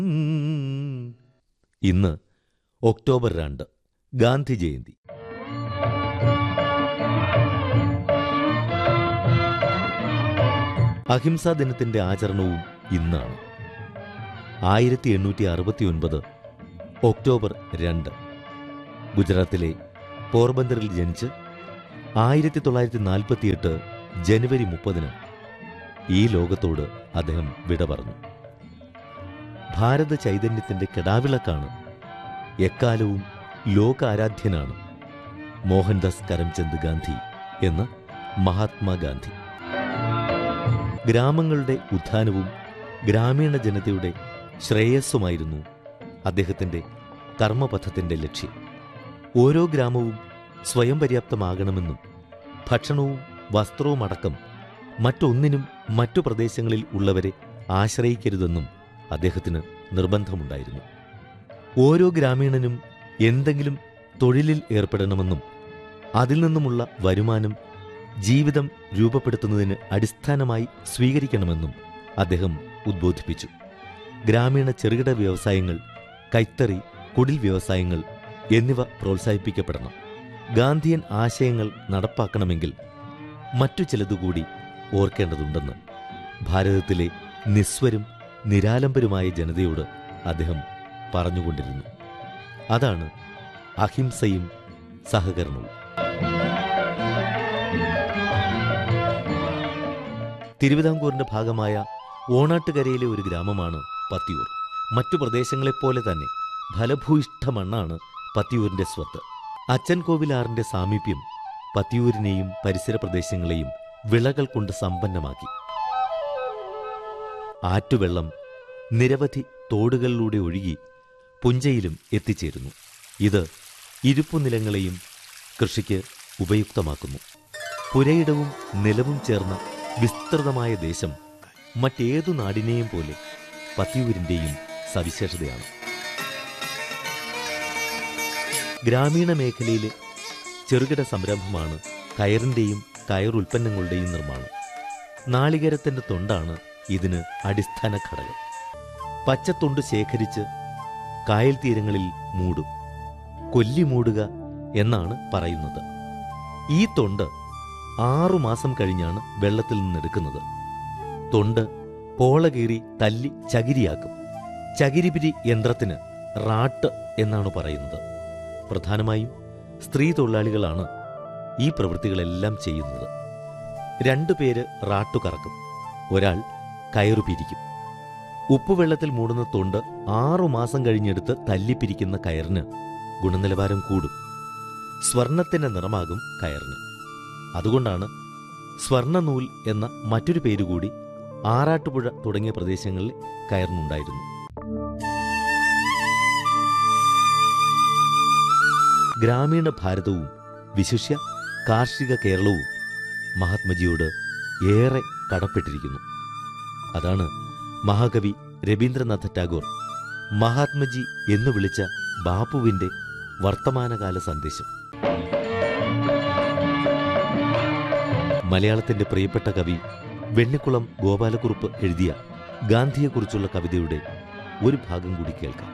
ഇന്ന് ഒക്ടോബർ രണ്ട് ഗാന്ധി ജയന്തി അഹിംസാ ദിനത്തിന്റെ ആചരണവും ഇന്നാണ് ആയിരത്തി എണ്ണൂറ്റി അറുപത്തി ഒൻപത് ഒക്ടോബർ രണ്ട് ഗുജറാത്തിലെ പോർബന്തറിൽ ജനിച്ച് ആയിരത്തി തൊള്ളായിരത്തി നാൽപ്പത്തിയെട്ട് ജനുവരി മുപ്പതിന് ഈ ലോകത്തോട് അദ്ദേഹം വിട പറഞ്ഞു ഭാരത ചൈതന്യത്തിന്റെ കെടാവിളക്കാണ് എക്കാലവും ലോകാരാധ്യനാണ് മോഹൻദാസ് കരംചന്ദ് ഗാന്ധി എന്ന മഹാത്മാഗാന്ധി ഗ്രാമങ്ങളുടെ ഉത്ഥാനവും ഗ്രാമീണ ജനതയുടെ ശ്രേയസ്സുമായിരുന്നു അദ്ദേഹത്തിന്റെ കർമ്മപഥത്തിന്റെ ലക്ഷ്യം ഓരോ ഗ്രാമവും സ്വയം പര്യാപ്തമാകണമെന്നും ഭക്ഷണവും വസ്ത്രവുമടക്കം മറ്റൊന്നിനും മറ്റു പ്രദേശങ്ങളിൽ ഉള്ളവരെ ആശ്രയിക്കരുതെന്നും അദ്ദേഹത്തിന് നിർബന്ധമുണ്ടായിരുന്നു ഓരോ ഗ്രാമീണനും എന്തെങ്കിലും തൊഴിലിൽ ഏർപ്പെടണമെന്നും അതിൽ നിന്നുമുള്ള വരുമാനം ജീവിതം രൂപപ്പെടുത്തുന്നതിന് അടിസ്ഥാനമായി സ്വീകരിക്കണമെന്നും അദ്ദേഹം ഉദ്ബോധിപ്പിച്ചു ഗ്രാമീണ ചെറുകിട വ്യവസായങ്ങൾ കൈത്തറി കുടിൽ വ്യവസായങ്ങൾ എന്നിവ പ്രോത്സാഹിപ്പിക്കപ്പെടണം ഗാന്ധിയൻ ആശയങ്ങൾ നടപ്പാക്കണമെങ്കിൽ മറ്റു ചിലതുകൂടി ഓർക്കേണ്ടതുണ്ടെന്ന് ഭാരതത്തിലെ നിസ്വരും നിരാലംബരുമായ ജനതയോട് അദ്ദേഹം പറഞ്ഞുകൊണ്ടിരുന്നു അതാണ് അഹിംസയും സഹകരണവും തിരുവിതാംകൂറിന്റെ ഭാഗമായ ഓണാട്ടുകരയിലെ ഒരു ഗ്രാമമാണ് പത്തിയൂർ മറ്റു പ്രദേശങ്ങളെപ്പോലെ തന്നെ ഫലഭൂയിഷ്ഠ മണ്ണാണ് പത്തിയൂരിന്റെ സ്വത്ത് അച്ചൻ കോവിലാറിന്റെ സാമീപ്യം പത്തിയൂരിനെയും പരിസര പ്രദേശങ്ങളെയും വിളകൾ കൊണ്ട് സമ്പന്നമാക്കി ആറ്റുവെള്ളം നിരവധി തോടുകളിലൂടെ ഒഴുകി പുഞ്ചയിലും എത്തിച്ചേരുന്നു ഇത് ഇരുപ്പുനിലങ്ങളെയും കൃഷിക്ക് ഉപയുക്തമാക്കുന്നു പുരയിടവും നിലവും ചേർന്ന വിസ്തൃതമായ ദേശം മറ്റേതു നാടിനെയും പോലെ പത്തിയൂരിന്റെയും സവിശേഷതയാണ് ഗ്രാമീണ മേഖലയിലെ ചെറുകിട സംരംഭമാണ് കയറിന്റെയും കയർ ഉൽപ്പന്നങ്ങളുടെയും നിർമ്മാണം നാളികേരത്തിന്റെ തൊണ്ടാണ് ഇതിന് അടിസ്ഥാന ഘടകം പച്ചത്തൊണ്ട് ശേഖരിച്ച് കായൽ തീരങ്ങളിൽ മൂടും കൊല്ലി മൂടുക എന്നാണ് പറയുന്നത് ഈ തൊണ്ട് ആറുമാസം കഴിഞ്ഞാണ് വെള്ളത്തിൽ നിന്നെടുക്കുന്നത് തൊണ്ട് പോളകീറി തല്ലി ചകിരിയാക്കും ചകിരിപിരി യന്ത്രത്തിന് റാട്ട് എന്നാണ് പറയുന്നത് പ്രധാനമായും സ്ത്രീ തൊഴിലാളികളാണ് ഈ പ്രവൃത്തികളെല്ലാം ചെയ്യുന്നത് രണ്ടു പേര് റാട്ടു കറക്കും ഒരാൾ കയറു പിരിക്കും ഉപ്പുവെള്ളത്തിൽ മൂടുന്ന തൊണ്ട് ആറുമാസം കഴിഞ്ഞെടുത്ത് തല്ലിപ്പിരിക്കുന്ന കയറിന് ഗുണനിലവാരം കൂടും സ്വർണത്തിന്റെ നിറമാകും കയറിന് അതുകൊണ്ടാണ് സ്വർണ്ണനൂൽ എന്ന മറ്റൊരു പേരുകൂടി ആറാട്ടുപുഴ തുടങ്ങിയ പ്രദേശങ്ങളിൽ കയറിനുണ്ടായിരുന്നു ഗ്രാമീണ ഭാരതവും വിശിഷ്യ കാർഷിക കേരളവും മഹാത്മജിയോട് ഏറെ കടപ്പെട്ടിരിക്കുന്നു അതാണ് മഹാകവി രവീന്ദ്രനാഥ ടാഗോർ മഹാത്മജി എന്ന് വിളിച്ച ബാപ്പുവിന്റെ വർത്തമാനകാല സന്ദേശം മലയാളത്തിന്റെ പ്രിയപ്പെട്ട കവി വെണ്ണിക്കുളം ഗോപാലക്കുറുപ്പ് എഴുതിയ ഗാന്ധിയെക്കുറിച്ചുള്ള കവിതയുടെ ഒരു ഭാഗം കൂടി കേൾക്കാം